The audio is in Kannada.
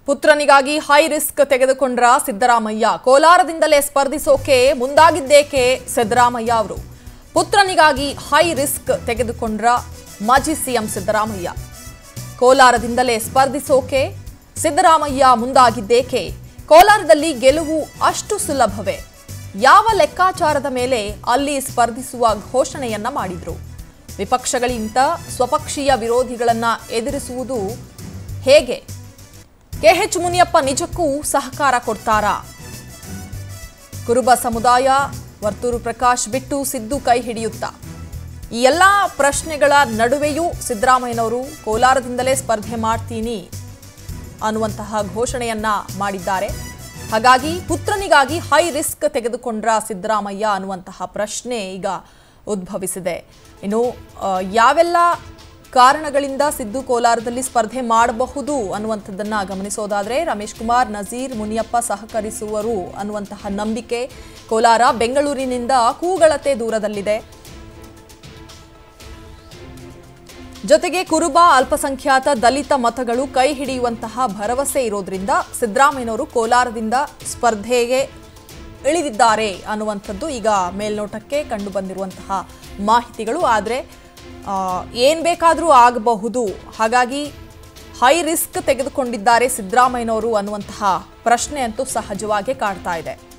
ಪುತ್ರನಿಗಾಗಿ ಹೈ ರಿಸ್ಕ್ ತೆಗೆದುಕೊಂಡ್ರ ಸಿದ್ದರಾಮಯ್ಯ ಕೋಲಾರದಿಂದಲೇ ಸ್ಪರ್ಧಿಸೋಕೆ ಮುಂದಾಗಿದ್ದೇಕೆ ಸಿದ್ದರಾಮಯ್ಯ ಅವರು ಪುತ್ರನಿಗಾಗಿ ಹೈ ರಿಸ್ಕ್ ತೆಗೆದುಕೊಂಡ್ರ ಮಾಜಿ ಸಿಎಂ ಸಿದ್ದರಾಮಯ್ಯ ಕೋಲಾರದಿಂದಲೇ ಸ್ಪರ್ಧಿಸೋಕೆ ಸಿದ್ದರಾಮಯ್ಯ ಮುಂದಾಗಿದ್ದೇಕೆ ಕೋಲಾರದಲ್ಲಿ ಗೆಲುವು ಅಷ್ಟು ಸುಲಭವೇ ಯಾವ ಲೆಕ್ಕಾಚಾರದ ಮೇಲೆ ಅಲ್ಲಿ ಸ್ಪರ್ಧಿಸುವ ಘೋಷಣೆಯನ್ನ ಮಾಡಿದ್ರು ವಿಪಕ್ಷಗಳಿಂದ ಸ್ವಪಕ್ಷೀಯ ವಿರೋಧಿಗಳನ್ನ ಎದುರಿಸುವುದು ಹೇಗೆ ಕೆಎಚ್ ಮುನಿಯಪ್ಪ ನಿಜಕ್ಕೂ ಸಹಕಾರ ಕೊಡ್ತಾರಾ ಕುರುಬ ಸಮುದಾಯ ವರ್ತೂರು ಪ್ರಕಾಶ್ ಬಿಟ್ಟು ಸಿದ್ದು ಕೈ ಹಿಡಿಯುತ್ತಾ ಈ ಎಲ್ಲ ಪ್ರಶ್ನೆಗಳ ನಡುವೆಯೂ ಸಿದ್ದರಾಮಯ್ಯನವರು ಕೋಲಾರದಿಂದಲೇ ಸ್ಪರ್ಧೆ ಮಾಡ್ತೀನಿ ಅನ್ನುವಂತಹ ಘೋಷಣೆಯನ್ನ ಮಾಡಿದ್ದಾರೆ ಹಾಗಾಗಿ ಪುತ್ರನಿಗಾಗಿ ಹೈ ರಿಸ್ಕ್ ತೆಗೆದುಕೊಂಡ್ರ ಸಿದ್ದರಾಮಯ್ಯ ಅನ್ನುವಂತಹ ಪ್ರಶ್ನೆ ಈಗ ಉದ್ಭವಿಸಿದೆ ಇನ್ನು ಆ, ಯಾವೆಲ್ಲ ಕಾರಣಗಳಿಂದ ಸಿದ್ದು ಕೋಲಾರದಲ್ಲಿ ಸ್ಪರ್ಧೆ ಮಾಡಬಹುದು ಅನ್ನುವಂಥದ್ದನ್ನ ಗಮನಿಸೋದಾದ್ರೆ ರಮೇಶ್ ಕುಮಾರ್ ನಜೀರ್ ಮುನಿಯಪ್ಪ ಸಹಕರಿಸುವರು ಅನ್ನುವಂತಹ ನಂಬಿಕೆ ಕೋಲಾರ ಬೆಂಗಳೂರಿನಿಂದ ಕೂಗಳತೆ ದೂರದಲ್ಲಿದೆ ಜೊತೆಗೆ ಕುರುಬ ಅಲ್ಪಸಂಖ್ಯಾತ ದಲಿತ ಮತಗಳು ಕೈ ಹಿಡಿಯುವಂತಹ ಭರವಸೆ ಇರೋದ್ರಿಂದ ಸಿದ್ದರಾಮಯ್ಯನವರು ಕೋಲಾರದಿಂದ ಸ್ಪರ್ಧೆಗೆ ಇಳಿದಿದ್ದಾರೆ ಅನ್ನುವಂಥದ್ದು ಈಗ ಮೇಲ್ನೋಟಕ್ಕೆ ಕಂಡು ಬಂದಿರುವಂತಹ ಮಾಹಿತಿಗಳು ಆದರೆ ಏನು ಬೇಕಾದರೂ ಆಗಬಹುದು ಹಾಗಾಗಿ ಹೈ ರಿಸ್ಕ್ ತೆಗೆದುಕೊಂಡಿದ್ದಾರೆ ಸಿದ್ದರಾಮಯ್ಯನವರು ಅನ್ನುವಂತಹ ಪ್ರಶ್ನೆ ಅಂತೂ ಸಹಜವಾಗಿ ಕಾಡ್ತಾ ಇದೆ